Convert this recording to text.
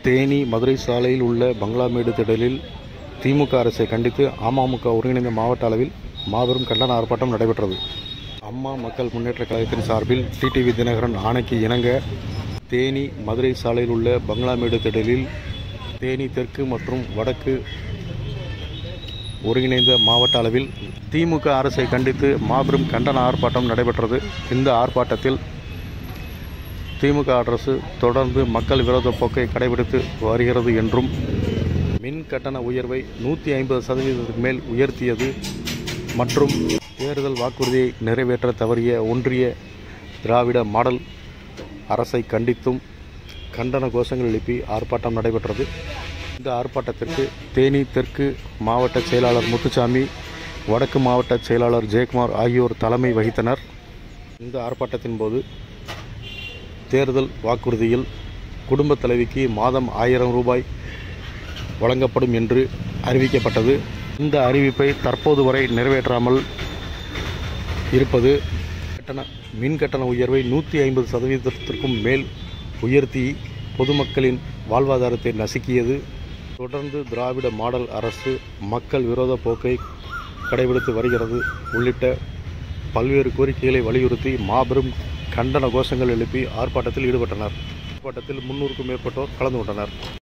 தேனி மதுரை சாலையில் உள்ள பங்களாமேடு திடலில் திமுக அரசை கண்டித்து அமமுக ஒருங்கிணைந்த மாவட்ட அளவில் மாபெரும் கண்டன ஆர்ப்பாட்டம் நடைபெற்றது அம்மா மக்கள் முன்னேற்றக் கழகத்தின் சார்பில் டிடிவி தினகரன் ஆணைக்கு இணங்க தேனி மதுரை சாலையில் உள்ள பங்களாமேடு திடலில் தேனி தெற்கு மற்றும் வடக்கு ஒருங்கிணைந்த மாவட்ட அளவில் திமுக அரசை கண்டித்து மாபெரும் கண்டன ஆர்ப்பாட்டம் நடைபெற்றது இந்த ஆர்ப்பாட்டத்தில் திமுக அரசு தொடர்ந்து மக்கள் விரோத போக்கை கடைபிடித்து வருகிறது என்றும் மின் கட்டண உயர்வை நூற்றி ஐம்பது சதவீதத்துக்கு மேல் உயர்த்தியது மற்றும் தேர்தல் வாக்குறுதியை நிறைவேற்ற தவறிய ஒன்றிய திராவிட மாடல் அரசை கண்டித்தும் கண்டன கோஷங்கள் எழுப்பி ஆர்ப்பாட்டம் நடைபெற்றது இந்த ஆர்ப்பாட்டத்திற்கு தேனி தெற்கு மாவட்ட செயலாளர் முத்துசாமி வடக்கு மாவட்ட செயலாளர் ஜெயக்குமார் ஆகியோர் தலைமை வகித்தனர் இந்த ஆர்ப்பாட்டத்தின் போது தேர்தல் வாக்குறுதியில் குடும்ப தலைவிக்கு மாதம் ஆயிரம் ரூபாய் வழங்கப்படும் என்று அறிவிக்கப்பட்டது இந்த அறிவிப்பை தற்போது வரை நிறைவேற்றாமல் இருப்பது கட்டண மின் கட்டண உயர்வை நூற்றி ஐம்பது சதவீதத்திற்கும் மேல் உயர்த்தி பொதுமக்களின் வாழ்வாதாரத்தை நசுக்கியது தொடர்ந்து திராவிட மாடல் அரசு மக்கள் விரோத போக்கை கடைபிடித்து வருகிறது உள்ளிட்ட பல்வேறு கோரிக்கைகளை வலியுறுத்தி மாபெரும் கண்டன கோஷங்கள் எழுப்பி ஆர்ப்பாட்டத்தில் ஈடுபட்டனர் ஆர்ப்பாட்டத்தில் முன்னூறுக்கும் மேற்பட்டோர் கலந்து கொண்டனர்